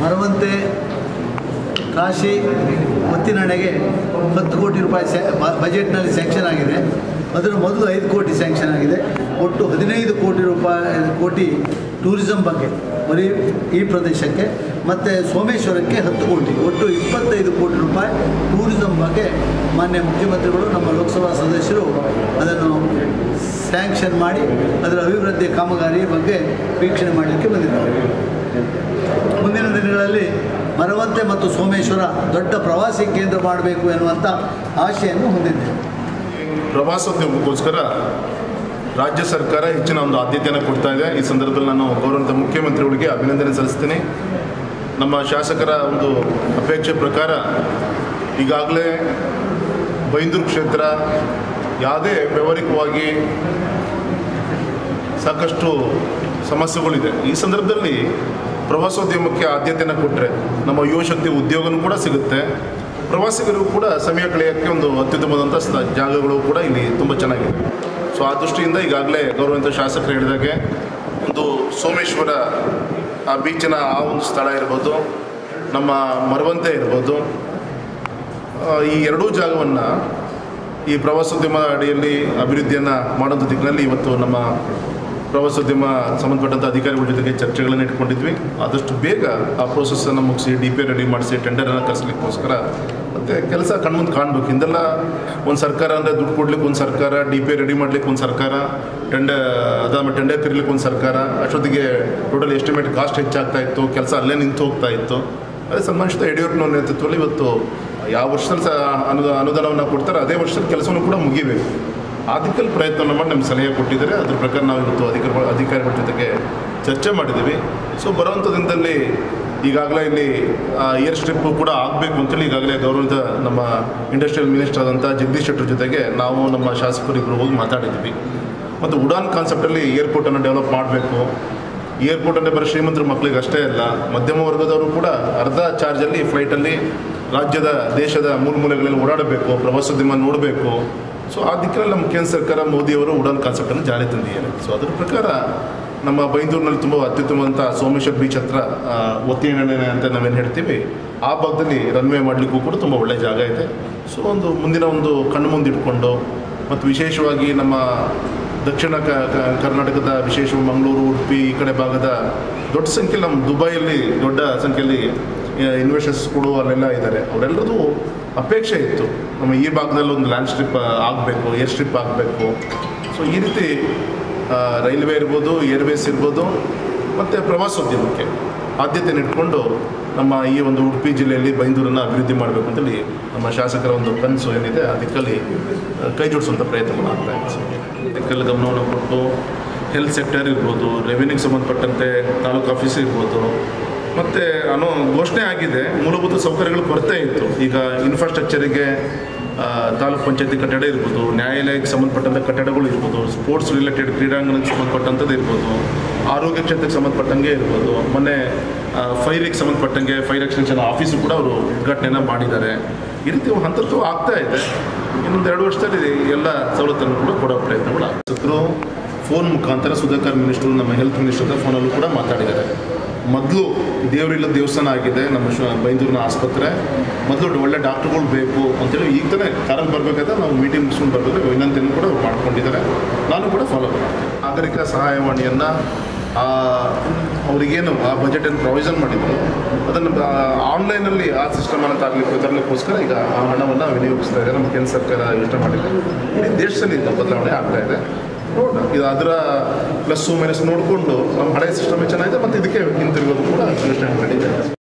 ಮರವಂತೆ ಕಾಶಿ ಒತ್ತಿನಡೆಗೆ ಹತ್ತು ಕೋಟಿ ರೂಪಾಯಿ ಸ್ಯಾ ಬ- ಬಜೆಟ್ನಲ್ಲಿ ಸ್ಯಾಂಕ್ಷನ್ ಆಗಿದೆ ಅದರ ಮೊದಲು ಐದು ಕೋಟಿ ಸ್ಯಾಂಕ್ಷನ್ ಆಗಿದೆ ಒಟ್ಟು ಹದಿನೈದು ಕೋಟಿ ರೂಪಾಯಿ ಕೋಟಿ ಟೂರಿಸಂ ಬಗ್ಗೆ ಬರೀ ಈ ಪ್ರದೇಶಕ್ಕೆ ಮತ್ತು ಸೋಮೇಶ್ವರಕ್ಕೆ ಹತ್ತು ಕೋಟಿ ಒಟ್ಟು ಇಪ್ಪತ್ತೈದು ಕೋಟಿ ರೂಪಾಯಿ ಟೂರಿಸಂ ಬಗ್ಗೆ ಮಾನ್ಯ ಮುಖ್ಯಮಂತ್ರಿಗಳು ನಮ್ಮ ಲೋಕಸಭಾ ಸದಸ್ಯರು ಅದನ್ನು ಸ್ಯಾಂಕ್ಷನ್ ಮಾಡಿ ಅದರ ಅಭಿವೃದ್ಧಿ ಕಾಮಗಾರಿ ಬಗ್ಗೆ ವೀಕ್ಷಣೆ ಮಾಡಲಿಕ್ಕೆ ಬಂದಿದ್ದಾರೆ ಮುಂದಿನ ದಿನಗಳಲ್ಲಿ ಮರವಂತೆ ಮತ್ತು ಸೋಮೇಶ್ವರ ದೊಡ್ಡ ಪ್ರವಾಸಿ ಕೇಂದ್ರ ಮಾಡಬೇಕು ಎನ್ನುವಂಥ ಆಶೆಯನ್ನು ಹೊಂದಿದ್ದೇವೆ ಪ್ರವಾಸೋದ್ಯಮಕ್ಕೋಸ್ಕರ ರಾಜ್ಯ ಸರ್ಕಾರ ಹೆಚ್ಚಿನ ಒಂದು ಆದ್ಯತೆಯನ್ನು ಕೊಡ್ತಾ ಇದೆ ಈ ಸಂದರ್ಭದಲ್ಲಿ ನಾನು ಗೌರವಂತ ಮುಖ್ಯಮಂತ್ರಿಗಳಿಗೆ ಅಭಿನಂದನೆ ಸಲ್ಲಿಸ್ತೀನಿ ನಮ್ಮ ಶಾಸಕರ ಒಂದು ಅಪೇಕ್ಷೆ ಪ್ರಕಾರ ಈಗಾಗಲೇ ಬೈಂದೂರು ಕ್ಷೇತ್ರ ಯಾವುದೇ ವ್ಯವಹಾರಿಕವಾಗಿ ಸಾಕಷ್ಟು ಸಮಸ್ಯೆಗಳಿದೆ ಈ ಸಂದರ್ಭದಲ್ಲಿ ಪ್ರವಾಸೋದ್ಯಮಕ್ಕೆ ಆದ್ಯತೆಯನ್ನು ಕೊಟ್ಟರೆ ನಮ್ಮ ಯುವಶಕ್ತಿ ಉದ್ಯೋಗನೂ ಕೂಡ ಸಿಗುತ್ತೆ ಪ್ರವಾಸಿಗರು ಕೂಡ ಸಮಯ ಕಳೆಯೋಕ್ಕೆ ಒಂದು ಅತ್ಯುತ್ತಮವಾದಂಥ ಸ್ಥ- ಜಾಗಗಳು ಕೂಡ ಇಲ್ಲಿ ತುಂಬ ಚೆನ್ನಾಗಿದೆ ಸೊ ಆ ದೃಷ್ಟಿಯಿಂದ ಈಗಾಗಲೇ ಗೌರವಂತ ಶಾಸಕರು ಹೇಳಿದಾಗೆ ಒಂದು ಸೋಮೇಶ್ವರ ಆ ಬೀಚಿನ ಆ ಒಂದು ಸ್ಥಳ ಇರ್ಬೋದು ನಮ್ಮ ಮರವಂತೆ ಇರ್ಬೋದು ಆ, ಈ ಎರಡೂ ಜಾಗವನ್ನು ಈ ಪ್ರವಾಸೋದ್ಯಮ ಅಡಿಯಲ್ಲಿ ಅಭಿವೃದ್ಧಿಯನ್ನು ಮಾಡೋಂಥ ದಿಕ್ಕಿನಲ್ಲಿ ಇವತ್ತು ನಮ್ಮ ಪ್ರವಾಸೋದ್ಯಮ ಸಂಬಂಧಪಟ್ಟಂಥ ಅಧಿಕಾರಿಗಳ ಜೊತೆಗೆ ಚರ್ಚೆಗಳನ್ನು ಇಟ್ಕೊಂಡಿದ್ವಿ ಆದಷ್ಟು ಬೇಗ ಆ ಪ್ರೋಸೆಸ್ಸನ್ನು ಮುಗಿಸಿ ಡಿ ಪಿ ರೆಡಿ ಮಾಡಿಸಿ ಟೆಂಡರನ್ನು ಕರೆಸಲಿಕ್ಕೋಸ್ಕರ ಮತ್ತು ಕೆಲಸ ಕಣ್ಮುಂದೆ ಕಾಣಬೇಕು ಹಿಂದೆಲ್ಲ ಒಂದು ಸರ್ಕಾರ ಅಂದರೆ ದುಡ್ಡು ಕೊಡ್ಲಿಕ್ಕೆ ಒಂದು ಸರ್ಕಾರ ಡಿ ಪಿ ರೆಡಿ ಮಾಡ್ಲಿಕ್ಕೆ ಒಂದು ಸರ್ಕಾರ ಟೆಂಡರ್ ಅದಾದ ಟೆಂಡರ್ ತಿರ್ಲಿಕ್ಕೆ ಒಂದು ಸರ್ಕಾರ ಅಷ್ಟೊತ್ತಿಗೆ ಟೋಟಲ್ ಎಸ್ಟಿಮೇಟ್ ಕಾಸ್ಟ್ ಹೆಚ್ಚಾಗ್ತಾ ಇತ್ತು ಕೆಲಸ ಅಲ್ಲೇ ನಿಂತು ಹೋಗ್ತಾ ಇತ್ತು ಅದೇ ಸನ್ಮಾನಿಸಿದ ಯಡಿಯೂರಪ್ಪನವ್ರ ನೇತೃತ್ವದಲ್ಲಿ ಇವತ್ತು ಯಾವ ವರ್ಷದಲ್ಲಿ ಸಹ ಅನುದ ಅನುದಾನವನ್ನು ಕೊಡ್ತಾರೆ ಅದೇ ವರ್ಷದಲ್ಲಿ ಕೆಲಸವನ್ನು ಕೂಡ ಮುಗಿಬೇಕು ಆ ದಿಕ್ಕಲ್ಲಿ ಪ್ರಯತ್ನವನ್ನು ಮಾಡಿ ನಮ್ಗೆ ಸಲಹೆ ಕೊಟ್ಟಿದ್ದಾರೆ ಅದ್ರ ಪ್ರಕಾರ ನಾವು ಇವತ್ತು ಅಧಿಕಾರಿಗಳ ಅಧಿಕಾರಿಗಳ ಜೊತೆಗೆ ಚರ್ಚೆ ಮಾಡಿದ್ದೀವಿ ಸೊ ಬರುವಂಥ ದಿನದಲ್ಲಿ ಈಗಾಗಲೇ ಇಲ್ಲಿ ಏರ್ ಸ್ಟ್ರಿಪ್ಪು ಕೂಡ ಆಗಬೇಕು ಅಂತೇಳಿ ಈಗಾಗಲೇ ಗೌರವದ ನಮ್ಮ ಇಂಡಸ್ಟ್ರಿಯಲ್ ಮಿನಿಸ್ಟರ್ ಆದಂಥ ಜಗದೀಶ್ ಶೆಟ್ಟರ್ ಜೊತೆಗೆ ನಾವು ನಮ್ಮ ಶಾಸಕರು ಇಬ್ಬರು ಹೋಗಿ ಮಾತಾಡಿದ್ವಿ ಮತ್ತು ಉಡಾನ್ ಕಾನ್ಸೆಪ್ಟಲ್ಲಿ ಏರ್ಪೋರ್ಟನ್ನು ಡೆವಲಪ್ ಮಾಡಬೇಕು ಏರ್ಪೋರ್ಟ್ ಅಂದರೆ ಬರೀ ಶ್ರೀಮಂತರ ಮಕ್ಕಳಿಗೆ ಅಷ್ಟೇ ಅಲ್ಲ ಮಧ್ಯಮ ವರ್ಗದವರು ಕೂಡ ಅರ್ಧ ಚಾರ್ಜಲ್ಲಿ ಫ್ಲೈಟಲ್ಲಿ ರಾಜ್ಯದ ದೇಶದ ಮೂಲ ಮೂಲೆಗಳಲ್ಲಿ ಓಡಾಡಬೇಕು ಪ್ರವಾಸೋದ್ಯಮ ನೋಡಬೇಕು ಸೊ ಆ ದಿಕ್ಕಿನಲ್ಲಿ ನಮ್ಮ ಕೇಂದ್ರ ಸರ್ಕಾರ ಮೋದಿಯವರು ಉಡಾನ್ ಕಾನ್ಸೆಪ್ಟನ್ನು ಜಾರಿ ತಂದಿದ್ದಾರೆ ಸೊ ಅದ್ರ ಪ್ರಕಾರ ನಮ್ಮ ಬೈಂದೂರಿನಲ್ಲಿ ತುಂಬ ಅತ್ಯುತ್ತಮವಾದಂಥ ಸೋಮೇಶ್ವರ್ ಬೀಚ್ ಹತ್ರ ಆ, ಒತ್ತಿಯಣ್ಣೆ ಅಂತ ನಾವೇನು ಹೇಳ್ತೀವಿ ಆ ಭಾಗದಲ್ಲಿ ರನ್ವೇ ಮಾಡಲಿಕ್ಕೂ ಕೂಡ ತುಂಬ ಒಳ್ಳೆಯ ಜಾಗ ಇದೆ ಸೊ ಒಂದು ಮುಂದಿನ ಒಂದು ಕಣ್ಣು ಮುಂದೆ ಇಟ್ಕೊಂಡು ಮತ್ತು ವಿಶೇಷವಾಗಿ ನಮ್ಮ ದಕ್ಷಿಣ ಕ ಕ- ಕರ್ನಾಟಕದ ವಿಶೇಷ ಮಂಗಳೂರು ಉಡುಪಿ ಈ ಕಡೆ ಭಾಗದ ದೊಡ್ಡ ಸಂಖ್ಯೆಯಲ್ಲಿ ನಮ್ಮ ದುಬೈಯಲ್ಲಿ ದೊಡ್ಡ ಸಂಖ್ಯೆಯಲ್ಲಿ ಇನ್ವೆಸ್ಟರ್ಸ್ಗಳು ಅಲ್ಲೆಲ್ಲ ಇದ್ದಾರೆ ಅವರೆಲ್ಲರದು ಅಪೇಕ್ಷೆ ಇತ್ತು ನಮ್ಮ ಈ ಭಾಗದಲ್ಲಿ ಒಂದು ಲ್ಯಾಂಡ್ ಸ್ಟ್ರಿಪ್ ಆಗಬೇಕು ಏರ್ ಸ್ಟ್ರಿಪ್ ಆಗಬೇಕು ಸೊ ಈ ರೀತಿ ಆ, ರೈಲ್ವೆ ಇರ್ಬೋದು ಏರ್ವೇಸ್ ಇರ್ಬೋದು ಮತ್ತು ಪ್ರವಾಸೋದ್ಯಮಕ್ಕೆ ಆದ್ಯತೆ ಇಟ್ಕೊಂಡು ನಮ್ಮ ಈ ಒಂದು ಉಡುಪಿ ಜಿಲ್ಲೆಯಲ್ಲಿ ಬೈಂದೂರನ್ನು ಅಭಿವೃದ್ಧಿ ಮಾಡಬೇಕು ಅಂತೇಳಿ ನಮ್ಮ ಶಾಸಕರ ಒಂದು ಕನಸು ಏನಿದೆ ಆ ದಿಕ್ಕಲ್ಲಿ ಆ, ಕೈ ಜೋಡಿಸುವಂಥ ಪ್ರಯತ್ನಗಳು ಆಗ್ತಾ ಇದೆ ದಿಕ್ಕಲ್ಲಿ ಗಮನವನ್ನು ಕೊಟ್ಟು ಹೆಲ್ತ್ ಸೆಕ್ಟರ್ ಇರ್ಬೋದು ರೆವಿನ್ಯೂಗೆ ಸಂಬಂಧಪಟ್ಟಂತೆ ತಾಲೂಕು ಆಫೀಸ್ ಇರ್ಬೋದು ಮತ್ತು ಅನ್ನೋ ಘೋಷಣೆ ಆಗಿದೆ ಮೂಲಭೂತ ಸೌಕರ್ಯಗಳು ಕೊರತೆ ಇತ್ತು ಈಗ ಇನ್ಫ್ರಾಸ್ಟ್ರಕ್ಚರಿಗೆ ಆ, ತಾಲೂಕ್ ಪಂಚಾಯತಿ ಕಟ್ಟಡ ಇರ್ಬೋದು ನ್ಯಾಯಾಲಯಕ್ಕೆ ಸಂಬಂಧಪಟ್ಟಂಥ ಕಟ್ಟಡಗಳು ಇರ್ಬೋದು ಸ್ಪೋರ್ಟ್ಸ್ ರಿಲೇಟೆಡ್ ಕ್ರೀಡಾಂಗಣಕ್ಕೆ ಸಂಬಂಧಪಟ್ಟಂಥದ್ದು ಇರ್ಬೋದು ಆರೋಗ್ಯ ಕ್ಷೇತ್ರಕ್ಕೆ ಸಂಬಂಧಪಟ್ಟಂಗೆ ಇರ್ಬೋದು ಮೊನ್ನೆ ಫೈರಿಗೆ ಸಂಬಂಧಪಟ್ಟಂಗೆ ಫೈರ್ ಎಕ್ಸ್ಟೆನ್ಷನ್ ಆಫೀಸು ಕೂಡ ಅವರು ಉದ್ಘಾಟನೆಯನ್ನು ಮಾಡಿದ್ದಾರೆ ಈ ರೀತಿ ಹಂತದ್ದು ಆಗ್ತಾ ಇದೆ ಇನ್ನೊಂದು ಎರಡು ವರ್ಷದಲ್ಲಿ ಎಲ್ಲ ಸವಲತ್ತನ್ನು ಕೂಡ ಕೊಡೋ ಪ್ರಯತ್ನಗಳು ಆಗ್ತದೆ ಫೋನ್ ಮುಖಾಂತರ ಸುಧಾಕರ್ ಮಿನಿಸ್ಟ್ರು ನಮ್ಮ ಹೆಲ್ತ್ ಮಿನಿಸ್ಟರ್ ಹತ್ರ ಫೋನಲ್ಲೂ ಕೂಡ ಮಾತಾಡಿದ್ದಾರೆ ಮೊದಲು ದೇವರಿಲ್ಲ ದೇವಸ್ಥಾನ ಆಗಿದೆ ನಮ್ಮ ಶ ಬೈಂದೂರಿನ ಆಸ್ಪತ್ರೆ ಮೊದಲು ಒಳ್ಳೆ ಡಾಕ್ಟ್ರುಗಳು ಬೇಕು ಅಂತೇಳಿ ಈಗ ತಾನೇ ಕಾರಲ್ಲಿ ಬರಬೇಕಾದ್ರೆ ನಾವು ಮೀಟಿಂಗ್ ಮುಗಿಸ್ಕೊಂಡು ಬರಬೇಕು ವಿನಂತಿಯನ್ನು ಕೂಡ ಅವ್ರು ಮಾಡ್ಕೊಂಡಿದ್ದಾರೆ ನಾನು ಕೂಡ ಫಾಲೋ ಮಾಡ್ತೀನಿ ನಾಗರಿಕ ಸಹಾಯವಾಣಿಯನ್ನು ಅವರಿಗೇನು ಆ ಬಜೆಟನ್ನು ಪ್ರಾವಿಷನ್ ಮಾಡಿದ್ರು ಅದನ್ನು ಆನ್ಲೈನಲ್ಲಿ ಆ ಸಿಸ್ಟಮನ್ನು ತರಲಿಕ್ಕೆ ತರಲಿಕ್ಕೋಸ್ಕರ ಈಗ ಆ ಹಣವನ್ನು ವಿನಿಯೋಗಿಸ್ತಾ ಇದೆ ನಮ್ಮ ಕೇಂದ್ರ ಸರ್ಕಾರ ಯೋಚನೆ ಮಾಡಿದೆ ಇಡೀ ದೇಶದಲ್ಲಿ ಇದು ಬದಲಾವಣೆ ಆಗ್ತಾ ಇದೆ ನೋಡೋಣ ಇದು ಅದರ ಪ್ಲಸ್ಸು ಮೈನಸ್ ನೋಡಿಕೊಂಡು ನಮ್ಮ ಹಳೆಯ ಸಿಸ್ಟಮೇ ಚೆನ್ನಾಗಿದೆ ಮತ್ತು ಇದಕ್ಕೆ ಹಿಂತಿರುಗೋದು ಕೂಡ ಯೋಚನೆ ಮಾಡಿದೆ